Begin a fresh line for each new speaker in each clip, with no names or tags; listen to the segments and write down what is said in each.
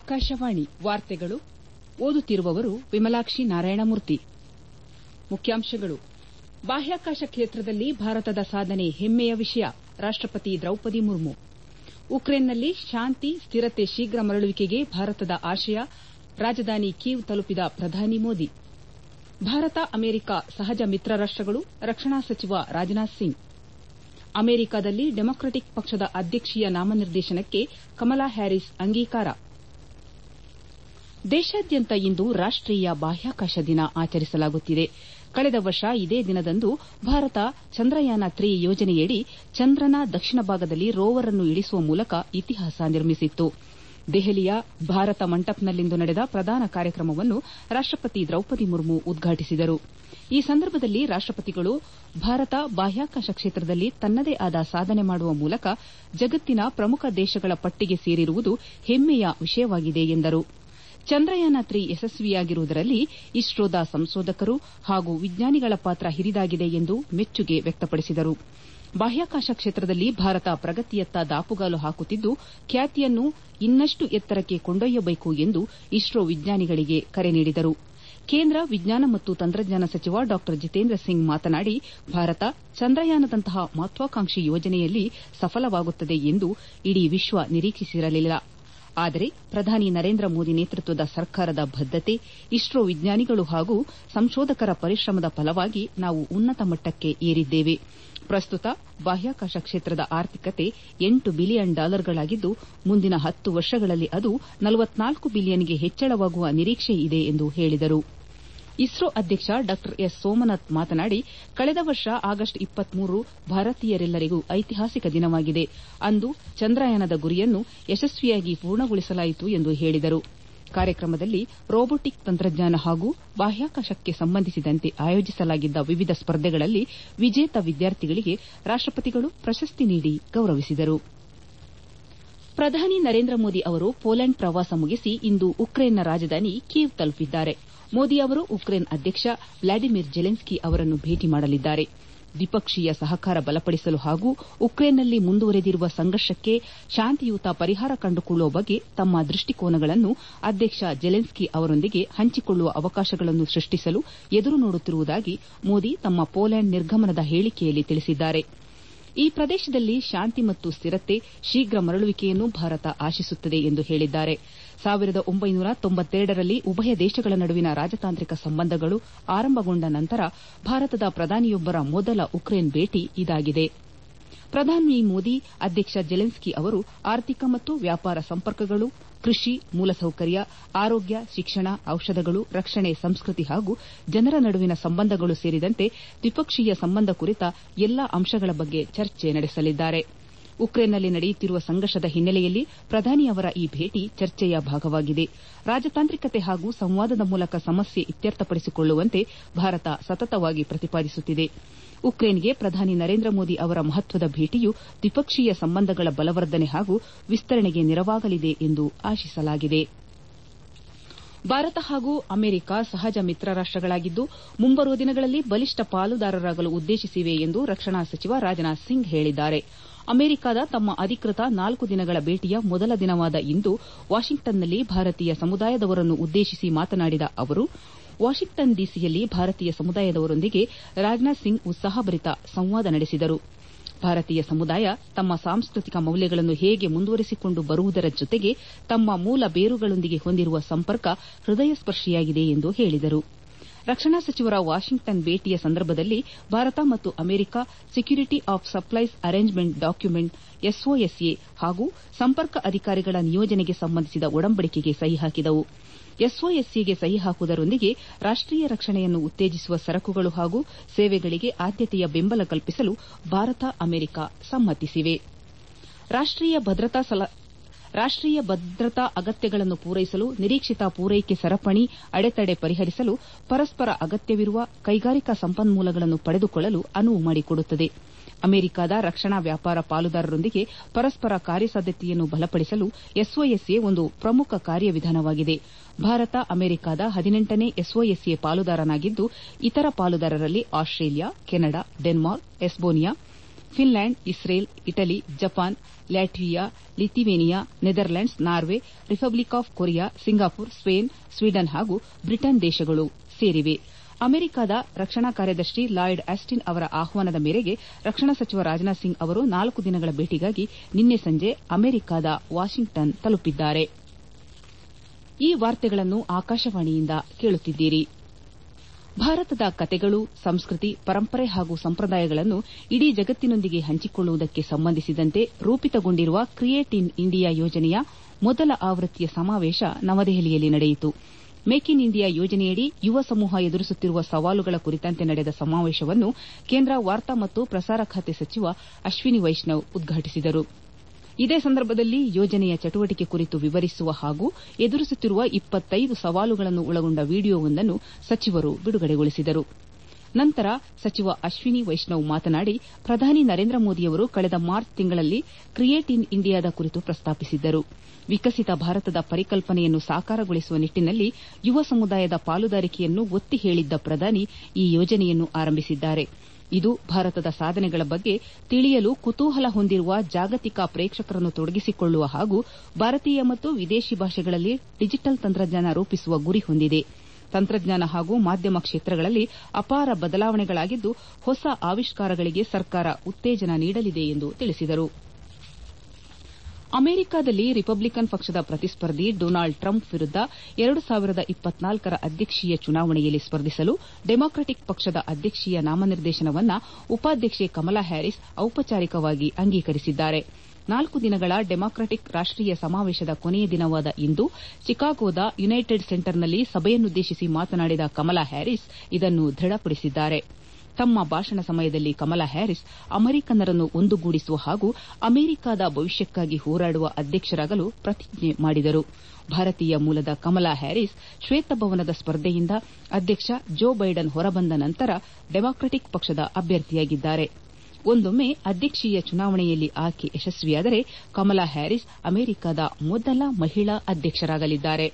ಆಕಾಶವಾಣಿ ವಾರ್ತೆಗಳು ಓದುತ್ತಿರುವವರು ವಿಮಲಾಕ್ಷಿ ನಾರಾಯಣಮೂರ್ತಿ ಮುಖ್ಯಾಂಶಗಳು ಬಾಹ್ಯಾಕಾಶ ಕ್ಷೇತ್ರದಲ್ಲಿ ಭಾರತದ ಸಾಧನೆ ಹೆಮ್ಮೆಯ ವಿಷಯ ರಾಷ್ಟಪತಿ ದ್ರೌಪದಿ ಮುರ್ಮು ಉಕ್ರೇನ್ನಲ್ಲಿ ಶಾಂತಿ ಸ್ಥಿರತೆ ಶೀಘ್ರ ಮರಳುವಿಕೆಗೆ ಭಾರತದ ಆಶಯ ರಾಜಧಾನಿ ಕೀವ್ ತಲುಪಿದ ಪ್ರಧಾನಿ ಮೋದಿ ಭಾರತ ಅಮೆರಿಕ ಸಹಜ ಮಿತ್ರ ರಾಷ್ಟಗಳು ರಕ್ಷಣಾ ಸಚಿವ ರಾಜನಾಥ್ ಸಿಂಗ್ ಅಮೆರಿಕದಲ್ಲಿ ಡೆಮಾಕ್ರಟಿಕ್ ಪಕ್ಷದ ಅಧ್ಯಕ್ಷೀಯ ನಾಮನಿರ್ದೇಶನಕ್ಕೆ ಕಮಲಾ ಹ್ಯಾರಿಸ್ ಅಂಗೀಕಾರ ದೇಶಾದ್ಯಂತ ಇಂದು ರಾಷ್ಟೀಯ ಬಾಹ್ಯಾಕಾಶ ದಿನ ಆಚರಿಸಲಾಗುತ್ತಿದೆ ಕಳೆದ ವರ್ಷ ಇದೇ ದಿನದಂದು ಭಾರತ ಚಂದ್ರಯಾನ ತ್ರಿ ಯೋಜನೆಯಡಿ ಚಂದ್ರನ ದಕ್ಷಿಣ ಭಾಗದಲ್ಲಿ ರೋವರ್ ಅನ್ನು ಇಳಿಸುವ ಮೂಲಕ ಇತಿಹಾಸ ನಿರ್ಮಿಸಿತ್ತು ದೆಹಲಿಯ ಭಾರತ ಮಂಟಪ್ನಲ್ಲಿಂದು ನಡೆದ ಪ್ರಧಾನ ಕಾರ್ಯಕ್ರಮವನ್ನು ರಾಷ್ಟಪತಿ ದ್ರೌಪದಿ ಮುರ್ಮು ಉದ್ಘಾಟಿಸಿದರು ಈ ಸಂದರ್ಭದಲ್ಲಿ ರಾಷ್ಟಪತಿಗಳು ಭಾರತ ಬಾಹ್ಯಾಕಾಶ ಕ್ಷೇತ್ರದಲ್ಲಿ ತನ್ನದೇ ಆದ ಸಾಧನೆ ಮಾಡುವ ಮೂಲಕ ಜಗತ್ತಿನ ಪ್ರಮುಖ ದೇಶಗಳ ಪಟ್ಟಿಗೆ ಸೇರಿರುವುದು ಹೆಮ್ಮೆಯ ವಿಷಯವಾಗಿದೆ ಎಂದರು ಚಂದ್ರಯಾನ ತ್ರಿ ಯಶಸ್ವಿಯಾಗಿರುವುದರಲ್ಲಿ ಇಸ್ರೋದ ಸಂಶೋಧಕರು ಹಾಗೂ ವಿಜ್ಞಾನಿಗಳ ಪಾತ್ರ ಹಿರಿದಾಗಿದೆ ಎಂದು ಮೆಚ್ಚುಗೆ ವ್ಯಕ್ತಪಡಿಸಿದರು ಬಾಹ್ಯಾಕಾಶ ಕ್ಷೇತ್ರದಲ್ಲಿ ಭಾರತ ಪ್ರಗತಿಯತ್ತ ದಾಪುಗಾಲು ಹಾಕುತ್ತಿದ್ದು ಖ್ಯಾತಿಯನ್ನು ಇನ್ನಷ್ಟು ಎತ್ತರಕ್ಕೆ ಕೊಂಡೊಯ್ಯಬೇಕು ಎಂದು ಇಸ್ರೋ ವಿಜ್ಞಾನಿಗಳಿಗೆ ಕರೆ ನೀಡಿದರು ಕೇಂದ್ರ ವಿಜ್ಞಾನ ಮತ್ತು ತಂತ್ರಜ್ಞಾನ ಸಚಿವ ಡಾ ಜಿತೇಂದ್ರ ಸಿಂಗ್ ಮಾತನಾಡಿ ಭಾರತ ಚಂದ್ರಯಾನದಂತಹ ಮಹತ್ವಾಕಾಂಕ್ಷಿ ಯೋಜನೆಯಲ್ಲಿ ಸಫಲವಾಗುತ್ತದೆ ಎಂದು ಇಡೀ ವಿಶ್ವ ನಿರೀಕ್ಷಿಸಿರಲಿಲ್ಲ ಆದರೆ ಪ್ರಧಾನಿ ನರೇಂದ್ರ ಮೋದಿ ನೇತೃತ್ವದ ಸರ್ಕಾರದ ಬದ್ದತೆ ಇಸ್ರೋ ವಿಜ್ಞಾನಿಗಳು ಹಾಗೂ ಸಂಶೋಧಕರ ಪರಿಶ್ರಮದ ಫಲವಾಗಿ ನಾವು ಉನ್ನತ ಮಟ್ಟಕ್ಕೆ ಏರಿದ್ದೇವೆ ಪ್ರಸ್ತುತ ಬಾಹ್ಯಾಕಾಶ ಕ್ಷೇತ್ರದ ಆರ್ಥಿಕತೆ ಎಂಟು ಬಿಲಿಯನ್ ಡಾಲರ್ಗಳಾಗಿದ್ದು ಮುಂದಿನ ಹತ್ತು ವರ್ಷಗಳಲ್ಲಿ ಅದು ನಲವತ್ನಾಲ್ಕು ಬಿಲಿಯನ್ಗೆ ಹೆಚ್ಚಳವಾಗುವ ನಿರೀಕ್ಷೆ ಇದೆ ಎಂದು ಹೇಳಿದರು ಇಸ್ರೋ ಅಧ್ಯಕ್ಷ ಡಾ ಎಸ್ ಸೋಮನಾಥ್ ಮಾತನಾಡಿ ಕಳೆದ ವರ್ಷ ಆಗಸ್ಟ್ ಭಾರತೀಯರೆಲ್ಲರಿಗೂ ಐತಿಹಾಸಿಕ ದಿನವಾಗಿದೆ ಅಂದು ಚಂದ್ರಯಾನದ ಗುರಿಯನ್ನು ಯಶಸ್ವಿಯಾಗಿ ಪೂರ್ಣಗೊಳಿಸಲಾಯಿತು ಎಂದು ಹೇಳಿದರು ಕಾರ್ಯಕ್ರಮದಲ್ಲಿ ರೋಬೋಟಿಕ್ ತಂತ್ರಜ್ಞಾನ ಹಾಗೂ ಬಾಹ್ಯಾಕಾಶಕ್ಕೆ ಸಂಬಂಧಿಸಿದಂತೆ ಆಯೋಜಿಸಲಾಗಿದ್ದ ವಿವಿಧ ಸ್ಪರ್ಧೆಗಳಲ್ಲಿ ವಿಜೇತ ವಿದ್ಯಾರ್ಥಿಗಳಿಗೆ ರಾಷ್ಟಪತಿಗಳು ಪ್ರಶಸ್ತಿ ನೀಡಿ ಗೌರವಿಸಿದರು ಪ್ರಧಾನಿ ನರೇಂದ್ರ ಮೋದಿ ಅವರು ಪೋಲೆಂಡ್ ಪ್ರವಾಸ ಮುಗಿಸಿ ಇಂದು ಉಕ್ರೇನ್ನ ರಾಜಧಾನಿ ಕೀವ್ ತಲುಪಿದ್ದಾರೆ ಮೋದಿ ಅವರು ಉಕ್ರೇನ್ ಅಧ್ಯಕ್ಷ ವ್ಲಾದಿಮಿರ್ ಜೆಲೆನ್ಸ್ಕಿ ಅವರನ್ನು ಭೇಟಿ ಮಾಡಲಿದ್ದಾರೆ ದ್ವಿಪಕ್ಷೀಯ ಸಹಕಾರ ಬಲಪಡಿಸಲು ಹಾಗೂ ಉಕ್ರೇನ್ನಲ್ಲಿ ಮುಂದುವರೆದಿರುವ ಸಂಘರ್ಷಕ್ಕೆ ಶಾಂತಿಯುತ ಪರಿಹಾರ ಕಂಡುಕೊಳ್ಳುವ ಬಗ್ಗೆ ತಮ್ಮ ದೃಷ್ಟಿಕೋನಗಳನ್ನು ಅಧ್ಯಕ್ಷ ಜೆಲೆನ್ಸ್ಕಿ ಅವರೊಂದಿಗೆ ಹಂಚಿಕೊಳ್ಳುವ ಅವಕಾಶಗಳನ್ನು ಸೃಷ್ಟಿಸಲು ಎದುರು ನೋಡುತ್ತಿರುವುದಾಗಿ ಮೋದಿ ತಮ್ಮ ಪೋಲೆಂಡ್ ನಿರ್ಗಮನದ ಹೇಳಿಕೆಯಲ್ಲಿ ತಿಳಿಸಿದ್ದಾರೆ ಈ ಪ್ರದೇಶದಲ್ಲಿ ಶಾಂತಿ ಮತ್ತು ಸ್ಥಿರತೆ ಶೀಘ್ರ ಮರಳುವಿಕೆಯನ್ನು ಭಾರತ ಆಶಿಸುತ್ತದೆ ಎಂದು ಹೇಳಿದ್ದಾರೆ ಸಾವಿರದ ಒಂಬೈನೂರ ತೊಂಬತ್ತೆರಡರಲ್ಲಿ ಉಭಯ ದೇಶಗಳ ನಡುವಿನ ರಾಜತಾಂತ್ರಿಕ ಸಂಬಂಧಗಳು ಆರಂಭಗೊಂಡ ನಂತರ ಭಾರತದ ಪ್ರಧಾನಿಯೊಬ್ಬರ ಮೊದಲ ಉಕ್ರೇನ್ ಭೇಟಿ ಇದಾಗಿದೆ ಪ್ರಧಾನಿ ಮೋದಿ ಅಧ್ಯಕ್ಷ ಜೆಲೆನ್ಸ್ಕಿ ಅವರು ಆರ್ಥಿಕ ಮತ್ತು ವ್ಯಾಪಾರ ಸಂಪರ್ಕಗಳು ಕೃಷಿ ಮೂಲಸೌಕರ್ಯ ಆರೋಗ್ಯ ಶಿಕ್ಷಣ ಔಷಧಗಳು ರಕ್ಷಣೆ ಸಂಸ್ಕೃತಿ ಹಾಗೂ ಜನರ ನಡುವಿನ ಸಂಬಂಧಗಳು ಸೇರಿದಂತೆ ದ್ವಿಪಕ್ಷೀಯ ಸಂಬಂಧ ಕುರಿತ ಎಲ್ಲಾ ಅಂಶಗಳ ಬಗ್ಗೆ ಚರ್ಚೆ ನಡೆಸಲಿದ್ದಾರೆ ಉಕ್ರೇನ್ನಲ್ಲಿ ನಡೆಯುತ್ತಿರುವ ಸಂಘರ್ಷದ ಹಿನ್ನೆಲೆಯಲ್ಲಿ ಪ್ರಧಾನಿ ಅವರ ಈ ಭೇಟಿ ಚರ್ಚೆಯ ಭಾಗವಾಗಿದೆ ರಾಜತಾಂತ್ರಿಕತೆ ಹಾಗೂ ಸಂವಾದದ ಮೂಲಕ ಸಮಸ್ಯೆ ಇತ್ಯರ್ಥಪಡಿಸಿಕೊಳ್ಳುವಂತೆ ಭಾರತ ಸತತವಾಗಿ ಪ್ರತಿಪಾದಿಸುತ್ತಿದೆ ಉಕ್ರೇನ್ಗೆ ಪ್ರಧಾನಿ ನರೇಂದ್ರ ಮೋದಿ ಅವರ ಮಹತ್ವದ ಭೇಟಿಯು ದ್ವಿಪಕ್ಷೀಯ ಸಂಬಂಧಗಳ ಬಲವರ್ಧನೆ ಹಾಗೂ ವಿಸ್ತರಣೆಗೆ ನೆರವಾಗಲಿದೆ ಎಂದು ಆಶಿಸಲಾಗಿದೆ ಭಾರತ ಹಾಗೂ ಅಮೆರಿಕ ಸಹಜ ಮಿತ್ರ ರಾಷ್ಟಗಳಾಗಿದ್ದು ಮುಂಬರುವ ದಿನಗಳಲ್ಲಿ ಬಲಿಷ್ಠ ಪಾಲುದಾರರಾಗಲು ಉದ್ದೇಶಿಸಿವೆ ಎಂದು ರಕ್ಷಣಾ ಸಚಿವ ರಾಜನಾಥ್ ಸಿಂಗ್ ಹೇಳಿದ್ದಾರೆ ಅಮೆರಿಕದ ತಮ್ಮ ಅಧಿಕೃತ ನಾಲ್ಕು ದಿನಗಳ ಭೇಟಿಯ ಮೊದಲ ದಿನವಾದ ಇಂದು ವಾಷಿಂಗ್ಟನ್ನಲ್ಲಿ ಭಾರತೀಯ ಸಮುದಾಯದವರನ್ನು ಉದ್ದೇಶಿಸಿ ಮಾತನಾಡಿದ ಅವರು ವಾಷಿಂಗ್ಟನ್ ಡಿಸಿಯಲ್ಲಿ ಭಾರತೀಯ ಸಮುದಾಯದವರೊಂದಿಗೆ ರಾಜನಾಥ್ ಸಿಂಗ್ ಉತ್ಸಾಹಭರಿತ ಸಂವಾದ ನಡೆಸಿದರು ಭಾರತೀಯ ಸಮುದಾಯ ತಮ್ಮ ಸಾಂಸ್ಕೃತಿಕ ಮೌಲ್ಯಗಳನ್ನು ಹೇಗೆ ಮುಂದುವರೆಸಿಕೊಂಡು ಬರುವುದರ ಜೊತೆಗೆ ತಮ್ಮ ಮೂಲ ಬೇರುಗಳೊಂದಿಗೆ ಹೊಂದಿರುವ ಸಂಪರ್ಕ ಹೃದಯಸ್ಪರ್ಶಿಯಾಗಿದೆ ಎಂದು ಹೇಳಿದರು ರಕ್ಷಣಾ ಸಚಿವರ ವಾಷಿಂಗ್ಟನ್ ಭೇಟಿಯ ಸಂದರ್ಭದಲ್ಲಿ ಭಾರತ ಮತ್ತು America security of supplies arrangement document SOSA ಹಾಗೂ ಸಂಪರ್ಕ ಅಧಿಕಾರಿಗಳ ನಿಯೋಜನೆಗೆ ಸಂಬಂಧಿಸಿದ ಒಡಂಬಡಿಕೆಗೆ ಸಹಿ ಹಾಕಿದವು ಎಸ್ಒಎಸ್ಎಗೆ ಸಹಿ ಹಾಕುವುದರೊಂದಿಗೆ ರಾಷ್ಟೀಯ ರಕ್ಷಣೆಯನ್ನು ಉತ್ತೇಜಿಸುವ ಸರಕುಗಳು ಹಾಗೂ ಸೇವೆಗಳಿಗೆ ಆದ್ಯತೆಯ ಬೆಂಬಲ ಕಲ್ಪಿಸಲು ಭಾರತ ಅಮೆರಿಕ ಸಮ್ಮತಿಸಿವೆ ರಾಷ್ಟೀಯ ಭದ್ರತಾ ಅಗತ್ಯಗಳನ್ನು ಪೂರೈಸಲು ನಿರೀಕ್ಷಿತ ಪೂರೈಕೆ ಸರಪಣಿ ಅಡೆತಡೆ ಪರಿಹರಿಸಲು ಪರಸ್ಪರ ಅಗತ್ಯವಿರುವ ಕೈಗಾರಿಕಾ ಸಂಪನ್ಮೂಲಗಳನ್ನು ಪಡೆದುಕೊಳ್ಳಲು ಅನುವು ಮಾಡಿಕೊಡುತ್ತದೆ ಅಮೆರಿಕದ ರಕ್ಷಣಾ ವ್ಯಾಪಾರ ಪಾಲುದಾರರೊಂದಿಗೆ ಪರಸ್ಪರ ಕಾರ್ಯಸಾಧ್ಯತೆಯನ್ನು ಬಲಪಡಿಸಲು ಎಸ್ಒಎಸ್ಎ ಒಂದು ಪ್ರಮುಖ ಕಾರ್ಯವಿಧಾನವಾಗಿದೆ ಭಾರತ ಅಮೆರಿಕದ ಹದಿನೆಂಟನೇ ಎಸ್ಒಎಸ್ಎ ಪಾಲುದಾರನಾಗಿದ್ದು ಇತರ ಪಾಲುದಾರರಲ್ಲಿ Australia Canada Denmark Estonia Finland Israel Italy Japan Latvia Lithuania Netherlands Norway republic of Korea Singapore Spain Sweden ಹಾಗೂ ಬ್ರಿಟನ್ ದೇಶಗಳು ಸೇರಿವೆ ಅಮೆರಿಕದ ರಕ್ಷಣಾ ಕಾರ್ಯದರ್ಶಿ ಲಾಯ್ಡ್ ಆಸ್ಟಿನ್ ಅವರ ಆಹ್ವಾನದ ಮೇರೆಗೆ ರಕ್ಷಣಾ ಸಚಿವ ರಾಜನಾಥ್ ಸಿಂಗ್ ಅವರು ನಾಲ್ಕು ದಿನಗಳ ಭೇಟಿಗಾಗಿ ನಿನ್ನೆ ಸಂಜೆ ಅಮೆರಿಕದ ವಾಷಿಂಗ್ಟನ್ ತಲುಪಿದ್ದಾರೆ ಈ ವಾರ್ತೆಗಳನ್ನು ಆಕಾಶವಾಣಿಯಿಂದ ಕೇಳುತ್ತಿದ್ದೀರಿ ಭಾರತದ ಕತೆಗಳು ಸಂಸ್ಕೃತಿ ಪರಂಪರೆ ಹಾಗೂ ಸಂಪ್ರದಾಯಗಳನ್ನು ಇಡೀ ಜಗತ್ತಿನೊಂದಿಗೆ ಹಂಚಿಕೊಳ್ಳುವುದಕ್ಕೆ ಸಂಬಂಧಿಸಿದಂತೆ ರೂಪಿತಗೊಂಡಿರುವ ಕ್ರಿಯೇಟ್ ಇನ್ ಇಂಡಿಯಾ ಯೋಜನೆಯ ಮೊದಲ ಆವೃತ್ತಿಯ ಸಮಾವೇಶ ನವದೆಹಲಿಯಲ್ಲಿ ನಡೆಯಿತು ಮೇಕ್ ಇನ್ ಇಂಡಿಯಾ ಯೋಜನೆಯಡಿ ಯುವ ಸಮೂಹ ಎದುರಿಸುತ್ತಿರುವ ಸವಾಲುಗಳ ಕುರಿತಂತೆ ನಡೆದ ಸಮಾವೇಶವನ್ನು ಕೇಂದ್ರ ವಾರ್ತಾ ಮತ್ತು ಪ್ರಸಾರ ಖಾತೆ ಸಚಿವ ಅಶ್ವಿನಿ ವೈಷ್ಣವ್ ಉದ್ಘಾಟಿಸಿದರು ಇದೇ ಸಂದರ್ಭದಲ್ಲಿ ಯೋಜನೆಯ ಚಟುವಟಿಕೆ ಕುರಿತು ವಿವರಿಸುವ ಹಾಗೂ ಎದುರಿಸುತ್ತಿರುವ ಇಪ್ಪತ್ತೈದು ಸವಾಲುಗಳನ್ನು ಒಳಗೊಂಡ ವಿಡಿಯೋವೊಂದನ್ನು ಸಚಿವರು ಬಿಡುಗಡೆಗೊಳಿಸಿದರು ನಂತರ ಸಚಿವ ಅಶ್ವಿನಿ ವೈಷ್ಣವ್ ಮಾತನಾಡಿ ಪ್ರಧಾನಿ ನರೇಂದ್ರ ಮೋದಿಯವರು ಕಳೆದ ಮಾರ್ಚ್ ತಿಂಗಳಲ್ಲಿ ಕ್ರಿಯೇಟ್ ಇನ್ ಇಂಡಿಯಾದ ಕುರಿತು ಪ್ರಸ್ತಾಪಿಸಿದ್ದರು ವಿಕಸಿತ ಭಾರತದ ಪರಿಕಲ್ಪನೆಯನ್ನು ಸಾಕಾರಗೊಳಿಸುವ ನಿಟ್ಟಿನಲ್ಲಿ ಯುವ ಸಮುದಾಯದ ಪಾಲುದಾರಿಕೆಯನ್ನು ಒತ್ತಿ ಹೇಳಿದ್ದ ಪ್ರಧಾನಿ ಈ ಯೋಜನೆಯನ್ನು ಆರಂಭಿಸಿದ್ದಾರೆ ಇದು ಭಾರತದ ಸಾಧನೆಗಳ ಬಗ್ಗೆ ತಿಳಿಯಲು ಕುತೂಹಲ ಹೊಂದಿರುವ ಜಾಗತಿಕ ಪ್ರೇಕ್ಷಕರನ್ನು ತೊಡಗಿಸಿಕೊಳ್ಳುವ ಹಾಗೂ ಭಾರತೀಯ ಮತ್ತು ವಿದೇಶಿ ಭಾಷೆಗಳಲ್ಲಿ ಡಿಜಿಟಲ್ ತಂತ್ರಜ್ಞಾನ ರೂಪಿಸುವ ಗುರಿ ಹೊಂದಿದೆ ತಂತ್ರಜ್ಞಾನ ಹಾಗೂ ಮಾಧ್ಯಮ ಕ್ಷೇತ್ರಗಳಲ್ಲಿ ಅಪಾರ ಬದಲಾವಣೆಗಳಾಗಿದ್ದು ಹೊಸ ಆವಿಷ್ಕಾರಗಳಿಗೆ ಸರ್ಕಾರ ಉತ್ತೇಜನ ನೀಡಲಿದೆ ಎಂದು ತಿಳಿಸಿದರು ಅಮೆರಿಕದಲ್ಲಿ ರಿಪಬ್ಲಿಕನ್ ಪಕ್ಷದ ಪ್ರತಿಸ್ಪರ್ಧಿ ಡೊನಾಲ್ಡ್ ಟ್ರಂಪ್ ವಿರುದ್ದ ಎರಡು ಸಾವಿರದ ಇಪ್ಪತ್ನಾಲ್ಕರ ಅಧ್ಯಕ್ಷೀಯ ಚುನಾವಣೆಯಲ್ಲಿ ಸ್ಪರ್ಧಿಸಲು ಡೆಮಾಕ್ರಟಿಕ್ ಪಕ್ಷದ ಅಧ್ಯಕ್ಷೀಯ ನಾಮನಿರ್ದೇಶನವನ್ನು ಉಪಾಧ್ಯಕ್ಷೆ ಕಮಲಾ ಹ್ಯಾರಿಸ್ ಔಪಚಾರಿಕವಾಗಿ ಅಂಗೀಕರಿಸಿದ್ದಾರೆ ನಾಲ್ಕು ದಿನಗಳ ಡೆಮಾಕ್ರಟಿಕ್ ರಾಷ್ಟೀಯ ಸಮಾವೇಶದ ಕೊನೆಯ ದಿನವಾದ ಇಂದು ಚಿಕಾಗೋದ ಯುನೈಟೆಡ್ ಸೆಂಟರ್ನಲ್ಲಿ ಸಭೆಯನ್ನುದ್ದೇಶಿಸಿ ಮಾತನಾಡಿದ ಕಮಲಾ ಹ್ಯಾರಿಸ್ ಇದನ್ನು ದೃಢಪಡಿಸಿದ್ದಾರೆ ತಮ್ಮ ಭಾಷಣ ಸಮಯದಲ್ಲಿ ಕಮಲಾ ಹ್ಯಾರಿಸ್ ಅಮೆರಿಕನ್ನರನ್ನು ಒಂದುಗೂಡಿಸುವ ಹಾಗೂ ಅಮೆರಿಕದ ಭವಿಷ್ಯಕ್ಕಾಗಿ ಹೋರಾಡುವ ಅಧ್ಯಕ್ಷರಾಗಲು ಪ್ರತಿಜ್ಞೆ ಮಾಡಿದರು ಭಾರತೀಯ ಮೂಲದ ಕಮಲಾ ಹ್ಯಾರಿಸ್ ಶ್ವೇತಭವನದ ಸ್ಪರ್ಧೆಯಿಂದ ಅಧ್ಯಕ್ಷ ಜೋ ಬೈಡನ್ ಹೊರಬಂದ ನಂತರ ಡೆಮಾಕ್ರಟಿಕ್ ಪಕ್ಷದ ಅಭ್ಯರ್ಥಿಯಾಗಿದ್ದಾರೆ ಒಂದೊಮ್ಮೆ ಅಧ್ಯಕ್ಷೀಯ ಚುನಾವಣೆಯಲ್ಲಿ ಆಕೆ ಯಶಸ್ವಿಯಾದರೆ ಕಮಲಾ ಹ್ಯಾರಿಸ್ ಅಮೆರಿಕದ ಮೊದಲ ಮಹಿಳಾ ಅಧ್ಯಕ್ಷರಾಗಲಿದ್ದಾರೆ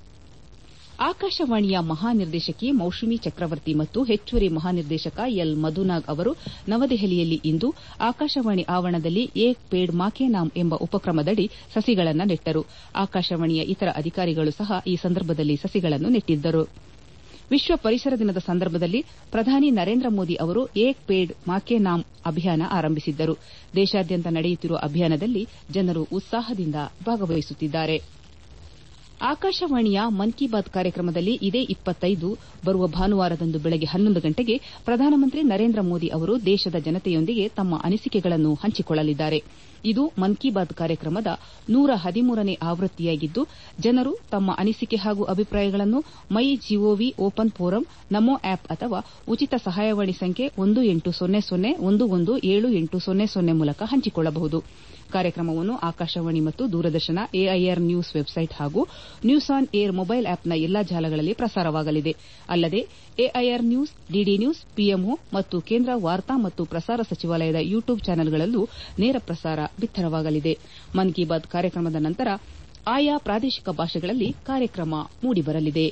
ಆಕಾಶವಾಣಿಯ ಮಹಾನಿರ್ದೇಶಕಿ ಮೌಸುಮಿ ಚಕ್ರವರ್ತಿ ಮತ್ತು ಹೆಚ್ಚುವರಿ ಮಹಾನಿರ್ದೇಶಕ ಎಲ್ ಮಧುನಾಗ್ ಅವರು ನವದೆಹಲಿಯಲ್ಲಿ ಇಂದು ಆಕಾಶವಾಣಿ ಆವರಣದಲ್ಲಿ ಏಕ್ ಪೇಡ್ ಮಾಕೆ ನಾಮ್ ಎಂಬ ಉಪಕ್ರಮದಡಿ ಸಸಿಗಳನ್ನು ನೆಟ್ಟರು ಆಕಾಶವಾಣಿಯ ಇತರ ಅಧಿಕಾರಿಗಳು ಸಹ ಈ ಸಂದರ್ಭದಲ್ಲಿ ಸಸಿಗಳನ್ನು ನೆಟ್ಟಿದ್ದರು ವಿಶ್ವ ಪರಿಸರ ದಿನದ ಸಂದರ್ಭದಲ್ಲಿ ಪ್ರಧಾನಿ ನರೇಂದ್ರ ಮೋದಿ ಅವರು ಏಕ್ ಪೇಡ್ ಮಾಕೆ ನಾಮ್ ಅಭಿಯಾನ ಆರಂಭಿಸಿದ್ದರು ದೇಶಾದ್ಯಂತ ನಡೆಯುತ್ತಿರುವ ಅಭಿಯಾನದಲ್ಲಿ ಜನರು ಉತ್ಸಾಹದಿಂದ ಭಾಗವಹಿಸುತ್ತಿದ್ದಾರೆ ಆಕಾಶವಾಣಿಯ ಮನ್ ಕಿ ಬಾತ್ ಕಾರ್ಯಕ್ರಮದಲ್ಲಿ ಇದೇ ಇಪ್ಪತ್ತೈದು ಬರುವ ಭಾನುವಾರದಂದು ಬೆಳಗ್ಗೆ ಹನ್ನೊಂದು ಗಂಟೆಗೆ ಪ್ರಧಾನಮಂತ್ರಿ ನರೇಂದ್ರ ಮೋದಿ ಅವರು ದೇಶದ ಜನತೆಯೊಂದಿಗೆ ತಮ್ಮ ಅನಿಸಿಕೆಗಳನ್ನು ಹಂಚಿಕೊಳ್ಳಲಿದ್ದಾರೆ ಇದು ಮನ್ ಕಿ ಬಾತ್ ಕಾರ್ಯಕ್ರಮದ ನೂರ ಹದಿಮೂರನೇ ಆವೃತ್ತಿಯಾಗಿದ್ದು ಜನರು ತಮ್ಮ ಅನಿಸಿಕೆ ಹಾಗೂ ಅಭಿಪ್ರಾಯಗಳನ್ನು my GOV open forum NaMo app ಅಥವಾ ಉಚಿತ ಸಹಾಯವಾಣಿ ಸಂಖ್ಯೆ ಒಂದು ಎಂಟು ಸೊನ್ನೆ ಸೊನ್ನೆ ಒಂದು ಒಂದು ಏಳು ಎಂಟು ಸೊನ್ನೆ ಸೊನ್ನೆ ಮೂಲಕ ಹಂಚಿಕೊಳ್ಳಬಹುದು ಕಾರ್ಯಕ್ರಮವನ್ನು ಆಕಾಶವಾಣಿ ಮತ್ತು ದೂರದರ್ಶನ ಎಐಆರ್ ನ್ಯೂಸ್ ವೆಬ್ಸೈಟ್ ಹಾಗೂ ನ್ಯೂಸ್ ಆನ್ ಏರ್ ಮೊಬೈಲ್ ಆಪ್ನ ಎಲ್ಲಾ ಜಾಲಗಳಲ್ಲಿ ಪ್ರಸಾರವಾಗಲಿದೆ ಅಲ್ಲದೆ AIR news DD news PMO ಮತ್ತು ಕೇಂದ್ರ ವಾರ್ತಾ ಮತ್ತು ಪ್ರಸಾರ ಸಚಿವಾಲಯದ ಯೂಟ್ಯೂಬ್ ಚಾನೆಲ್ಗಳಲ್ಲೂ ನೇರ ಪ್ರಸಾರ ಬಿತ್ತರವಾಗಲಿದೆ ಮನ್ ಕಿ ಬಾತ್ ಕಾರ್ಯಕ್ರಮದ ನಂತರ ಆಯಾ ಪ್ರಾದೇಶಿಕ ಭಾಷೆಗಳಲ್ಲಿ ಕಾರ್ಯಕ್ರಮ ಮೂಡಿಬರಲಿದೆ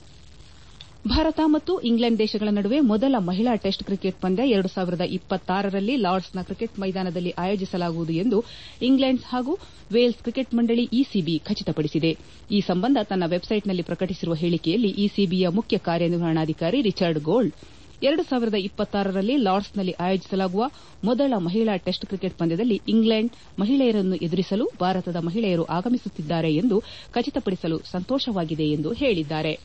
ಭಾರತ ಮತ್ತು ಇಂಗ್ಲೆಂಡ್ ದೇಶಗಳ ನಡುವೆ ಮೊದಲ ಮಹಿಳಾ ಟೆಸ್ಟ್ ಕ್ರಿಕೆಟ್ ಪಂದ್ಯ ಎರಡು ಸಾವಿರದ ಇಪ್ಪತ್ತಾರರಲ್ಲಿ ಲಾರ್ಡ್ಸ್ನ ಕ್ರಿಕೆಟ್ ಮೈದಾನದಲ್ಲಿ ಆಯೋಜಿಸಲಾಗುವುದು ಎಂದು ಇಂಗ್ಲೆಂಡ್ ಹಾಗೂ ವೇಲ್ಸ್ ಕ್ರಿಕೆಟ್ ಮಂಡಳಿ ಇಸಿಬಿ ಖಚಿತಪಡಿಸಿದೆ ಈ ಸಂಬಂಧ ತನ್ನ ವೆಬ್ಸೈಟ್ನಲ್ಲಿ ಪ್ರಕಟಿಸಿರುವ ಹೇಳಿಕೆಯಲ್ಲಿ ಇಸಿಬಿಯ ಮುಖ್ಯ ಕಾರ್ಯನಿರ್ವಹಣಾಧಿಕಾರಿ ರಿಚರ್ಡ್ ಗೋಲ್ಡ್ ಎರಡು ಸಾವಿರದ ಇಪ್ಪತ್ತಾರರಲ್ಲಿ ಲಾರ್ಡ್ಸ್ನಲ್ಲಿ ಆಯೋಜಿಸಲಾಗುವ ಮೊದಲ ಮಹಿಳಾ ಟೆಸ್ಟ್ ಕ್ರಿಕೆಟ್ ಪಂದ್ಯದಲ್ಲಿ ಇಂಗ್ಲೆಂಡ್ ಮಹಿಳೆಯರನ್ನು ಎದುರಿಸಲು ಭಾರತದ ಮಹಿಳೆಯರು ಆಗಮಿಸುತ್ತಿದ್ದಾರೆ ಎಂದು ಖಚಿತಪಡಿಸಲು ಸಂತೋಷವಾಗಿದೆ ಎಂದು ಹೇಳಿದ್ದಾರೆ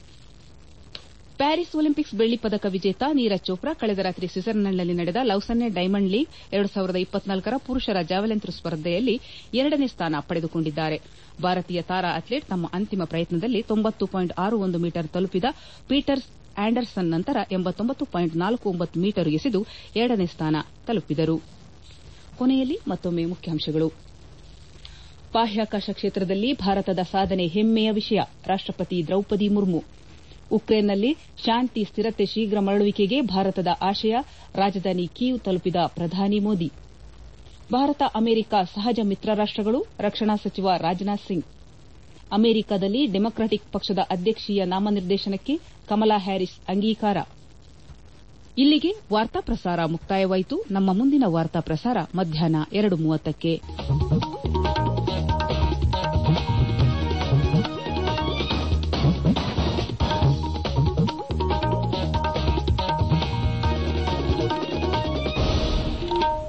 ಪ್ಯಾರಿಸ್ ಒಲಿಂಪಿಕ್ಸ್ ಬೆಳ್ಳಿ ಪದಕ ವಿಜೇತ ನೀರಜ್ ಚೋಪ್ರಾ ಕಳೆದ ರಾತ್ರಿ ಸ್ವಿಟ್ಜರ್ಲೆಂಡ್ನಲ್ಲಿ ನಡೆದ ಲೌಸನ್ನೆ ಡೈಮಂಡ್ ಲೀಗ್ ಎರಡು ಸಾವಿರದ ಇಪ್ಪತ್ನಾಲ್ಕರ ಪುರುಷರ ಜಾವೆಲಿನ್ ಥ್ರೋ ಸ್ಪರ್ಧೆಯಲ್ಲಿ ಎರಡನೇ ಸ್ಥಾನ ಪಡೆದುಕೊಂಡಿದ್ದಾರೆ ಭಾರತೀಯ ತಾರಾ ಅಥ್ಲೀಟ್ ತಮ್ಮ ಅಂತಿಮ ಪ್ರಯತ್ನದಲ್ಲಿ ತೊಂಬತ್ತು ಪಾಯಿಂಟ್ ಆರು ಒಂದು ಮೀಟರ್ ತಲುಪಿದ ಪೀಟರ್ ಆಂಡರ್ಸನ್ ನಂತರ ಎಂಬತ್ತೊಂಬತ್ತು ಪಾಯಿಂಟ್ ನಾಲ್ಕು ಒಂಬತ್ತು ಮೀಟರ್ ಎಸೆದು ಎರಡನೇ ಸ್ಥಾನ ತಲುಪಿದರು ಕೊನೆಯಲ್ಲಿ ಮತ್ತೊಮ್ಮೆ ಮುಖ್ಯಾಂಶಗಳು ಬಾಹ್ಯಾಕಾಶ ಕ್ಷೇತ್ರದಲ್ಲಿ ಭಾರತದ ಸಾಧನೆ ಹೆಮ್ಮೆಯ ವಿಷಯ ರಾಷ್ಟಪತಿ ದ್ರೌಪದಿ ಮುರ್ಮು ಉಕ್ರೇನ್ನಲ್ಲಿ ಶಾಂತಿ ಸ್ಥಿರತೆ ಶೀಘ್ರ ಮರಳುವಿಕೆಗೆ ಭಾರತದ ಆಶಯ ರಾಜಧಾನಿ ಕೀವ್ ತಲುಪಿದ ಪ್ರಧಾನಿ ಮೋದಿ ಭಾರತ ಅಮೆರಿಕ ಸಹಜ ಮಿತ್ರ ರಾಷ್ಟಗಳು ರಕ್ಷಣಾ ಸಚಿವ ರಾಜನಾಥ್ ಸಿಂಗ್ ಅಮೆರಿಕದಲ್ಲಿ ಡೆಮಾಕ್ರಟಿಕ್ ಪಕ್ಷದ ಅಧ್ಯಕ್ಷೀಯ ನಾಮನಿರ್ದೇಶನಕ್ಕೆ ಕಮಲಾ ಹ್ಯಾರಿಸ್ ಅಂಗೀಕಾರ ಇಲ್ಲಿಗೆ ವಾರ್ತಾ ಪ್ರಸಾರ ಮುಕ್ತಾಯವಾಯಿತು ನಮ್ಮ ಮುಂದಿನ ವಾರ್ತಾ ಪ್ರಸಾರ ಮಧ್ಯಾಹ್ನ ಎರಡು ಮೂವತ್ತಕ್ಕೆ